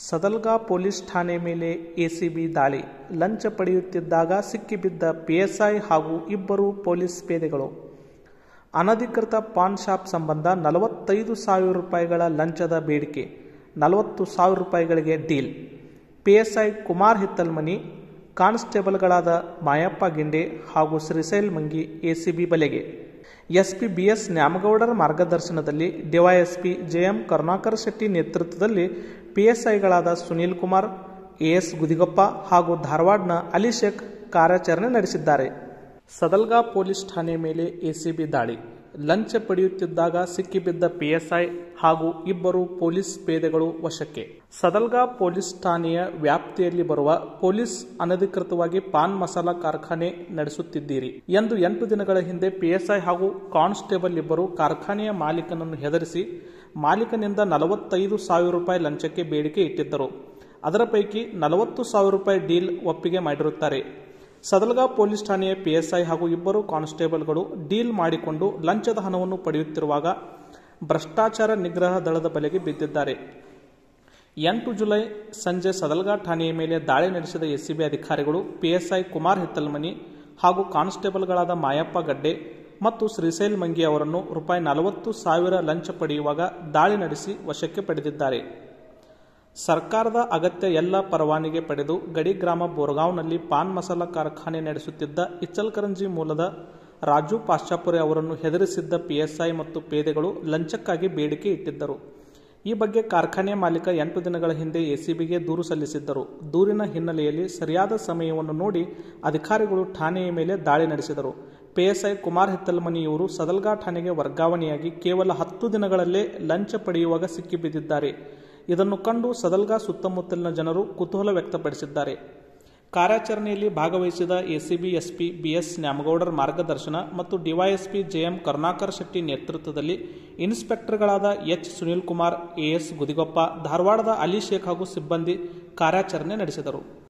Sadalga police ಠಾಣೆ ಮೇಲೆ ACB ದಾಳಿ ಲಂಚ ಪಡೆಯುತ್ತಿದ್ದಾಗ ಸಿಕ್ಕಿಬಿದ್ದ ಪಿಎಸ್ಐ ಹಾಗೂ ಇಬ್ಬರು ಪೊಲೀಸ್ ಪೇದೆಗಳು ಅನಧಿಕೃತ ಪಾನ್ ಶಾಪ್ ಸಂಬಂಧ ನಲವತ್ತೈದು ಸಾವಿರ ರೂಪಾಯಿಗಳ ಲಂಚದ ಬೇಡಿಕೆ ನಲವತ್ತು ಸಾವಿರ ರೂಪಾಯಿಗಳಿಗೆ ಡೀಲ್ ಪಿಎಸ್ಐ ಕುಮಾರ್ ಹಿತ್ತಲ್ಮನಿ ಕಾನ್ಸ್ಟೇಬಲ್ಗಳಾದ ಮಾಯಪ್ಪ ಗಿಂಡೆ ಹಾಗೂ ಶ್ರೀಶೈಲ್ ಮಂಗಿ ಎಸಿಬಿ ಬಲೆಗೆ ಎಸ್ಪಿ ಬಿಎಸ್ ನ್ಯಾಮಗೌಡರ ಮಾರ್ಗದರ್ಶನದಲ್ಲಿ ಡಿವೈಎಸ್ಪಿ ಜೆಎಂ ಕರುಣಾಕರ್ ಶೆಟ್ಟಿ ನೇತೃತ್ವದಲ್ಲಿ ಪಿಎಸ್ಐಗಳಾದ ಸುನೀಲ್ ಕುಮಾರ್ ಎಎಸ್ ಗುದಿಗೊಪ್ಪ ಹಾಗೂ ಧಾರವಾಡನ ಅಲಿ ಶೇಖ್ ಕಾರ್ಯಾಚರಣೆ ನಡೆಸಿದ್ದಾರೆ ಸದಲ್ಗಾ ಪೊಲೀಸ್ ಠಾಣೆ ಮೇಲೆ ಎಸಿಬಿ ದಾಳಿ ಲಂಚ ಪಡೆಯುತ್ತಿದ್ದಾಗ ಸಿಕ್ಕಿಬಿದ್ದ ಪಿಎಸ್ಐ ಹಾಗೂ ಇಬ್ಬರು ಪೊಲೀಸ್ ಪೇದೆಗಳು ವಶಕ್ಕೆ ಸದಲ್ಗಾ ಪೊಲೀಸ್ ಠಾಣೆಯ ವ್ಯಾಪ್ತಿಯಲ್ಲಿ ಬರುವ ಪೊಲೀಸ್ ಅನಧಿಕೃತವಾಗಿ ಪಾನ್ ಮಸಾಲ ಕಾರ್ಖಾನೆ ನಡೆಸುತ್ತಿದ್ದೀರಿ ಎಂದು ಎಂಟು ದಿನಗಳ ಹಿಂದೆ ಪಿಎಸ್ಐ ಹಾಗೂ ಕಾನ್ಸ್ಟೇಬಲ್ ಇಬ್ಬರು ಕಾರ್ಖಾನೆಯ ಮಾಲೀಕನನ್ನು ಹೆದರಿಸಿ ಮಾಲೀಕನಿಂದ ನಲವತ್ತೈದು ಸಾವಿರ ರೂಪಾಯಿ ಲಂಚಕ್ಕೆ ಬೇಡಿಕೆ ಇಟ್ಟಿದ್ದರು ಅದರ ಪೈಕಿ ನಲವತ್ತು ಸಾವಿರ ರೂಪಾಯಿ ಡೀಲ್ ಒಪ್ಪಿಗೆ ಮಾಡಿರುತ್ತಾರೆ ಸದಲ್ಗಾ ಪೊಲೀಸ್ ಠಾಣೆಯ ಪಿಎಸ್ಐ ಹಾಗೂ ಇಬ್ಬರು ಕಾನ್ಸ್ಟೇಬಲ್ಗಳು ಡೀಲ್ ಮಾಡಿಕೊಂಡು ಲಂಚದ ಹಣವನ್ನು ಪಡೆಯುತ್ತಿರುವಾಗ ಭ್ರಷ್ಟಾಚಾರ ನಿಗ್ರಹ ದಳದ ಬಲೆಗೆ ಬಿದ್ದಿದ್ದಾರೆ ಎಂಟು ಜುಲೈ ಸಂಜೆ ಸದಲ್ಗಾ ಠಾಣೆಯ ಮೇಲೆ ದಾಳಿ ನಡೆಸಿದ ಎಸ್ಸಿಬಿ ಅಧಿಕಾರಿಗಳು ಪಿಎಸ್ಐ ಕುಮಾರ್ ಹಿತ್ತಲ್ಮನಿ ಹಾಗೂ ಕಾನ್ಸ್ಟೇಬಲ್ಗಳಾದ ಮಾಯಪ್ಪ ಗಡ್ಡೆ ಮತ್ತು ಶ್ರೀಶೈಲ್ ಮಂಗಿ ಅವರನ್ನು ರೂಪಾಯಿ ನಲವತ್ತು ಸಾವಿರ ಲಂಚ ಪಡೆಯುವಾಗ ದಾಳಿ ನಡೆಸಿ ವಶಕ್ಕೆ ಪಡೆದಿದ್ದಾರೆ ಸರ್ಕಾರದ ಅಗತ್ಯ ಎಲ್ಲ ಪರವಾನಗಿ ಪಡೆದು ಗಡಿ ಗ್ರಾಮ ಬೋರ್ಗಾಂವ್ನಲ್ಲಿ ಪಾನ್ ಮಸಾಲ ಕಾರ್ಖಾನೆ ನಡೆಸುತ್ತಿದ್ದ ಇಚ್ಚಲ್ಕರಂಜಿ ಮೂಲದ ರಾಜು ಪಾಶ್ಚಾಪುರೆ ಅವರನ್ನು ಹೆದರಿಸಿದ್ದ ಪಿಎಸ್ಐ ಮತ್ತು ಪೇದೆಗಳು ಲಂಚಕ್ಕಾಗಿ ಬೇಡಿಕೆ ಇಟ್ಟಿದ್ದರು ಈ ಬಗ್ಗೆ ಕಾರ್ಖಾನೆಯ ಮಾಲೀಕ ಎಂಟು ದಿನಗಳ ಹಿಂದೆ ಎಸಿಬಿಗೆ ದೂರು ಸಲ್ಲಿಸಿದ್ದರು ದೂರಿನ ಹಿನ್ನೆಲೆಯಲ್ಲಿ ಸರಿಯಾದ ಸಮಯವನ್ನು ನೋಡಿ ಅಧಿಕಾರಿಗಳು ಠಾಣೆಯ ಮೇಲೆ ದಾಳಿ ನಡೆಸಿದರು ಪಿಎಸ್ಐ ಕುಮಾರ್ ಹಿತ್ತಲ್ಮನಿಯವರು ಸದಲ್ಗಾ ಠಾಣೆಗೆ ವರ್ಗಾವಣೆಯಾಗಿ ಕೇವಲ ಹತ್ತು ದಿನಗಳಲ್ಲೇ ಲಂಚ ಪಡೆಯುವಾಗ ಸಿಕ್ಕಿಬಿದ್ದಿದ್ದಾರೆ ಇದನ್ನು ಕಂಡು ಸದಲ್ಗಾ ಸುತ್ತಮುತ್ತಲಿನ ಜನರು ಕುತೂಹಲ ವ್ಯಕ್ತಪಡಿಸಿದ್ದಾರೆ ಕಾರ್ಯಾಚರಣೆಯಲ್ಲಿ ಭಾಗವಹಿಸಿದ ಎಸಿಬಿ ಎಸ್ಪಿ ಬಿಎಸ್ ನ್ಯಾಮಗೌಡರ ಮಾರ್ಗದರ್ಶನ ಮತ್ತು ಡಿವೈಎಸ್ಪಿ ಜೆಎಂ ಕರುಣಾಕರ್ ಶೆಟ್ಟಿ ನೇತೃತ್ವದಲ್ಲಿ ಇನ್ಸ್ಪೆಕ್ಟರ್ಗಳಾದ ಎಚ್ ಸುನೀಲ್ ಕುಮಾರ್ ಎಎಸ್ ಗುದಿಗೊಪ್ಪ ಧಾರವಾಡದ ಅಲಿ ಶೇಖ್ ಹಾಗೂ ಸಿಬ್ಬಂದಿ ಕಾರ್ಯಾಚರಣೆ ನಡೆಸಿದರು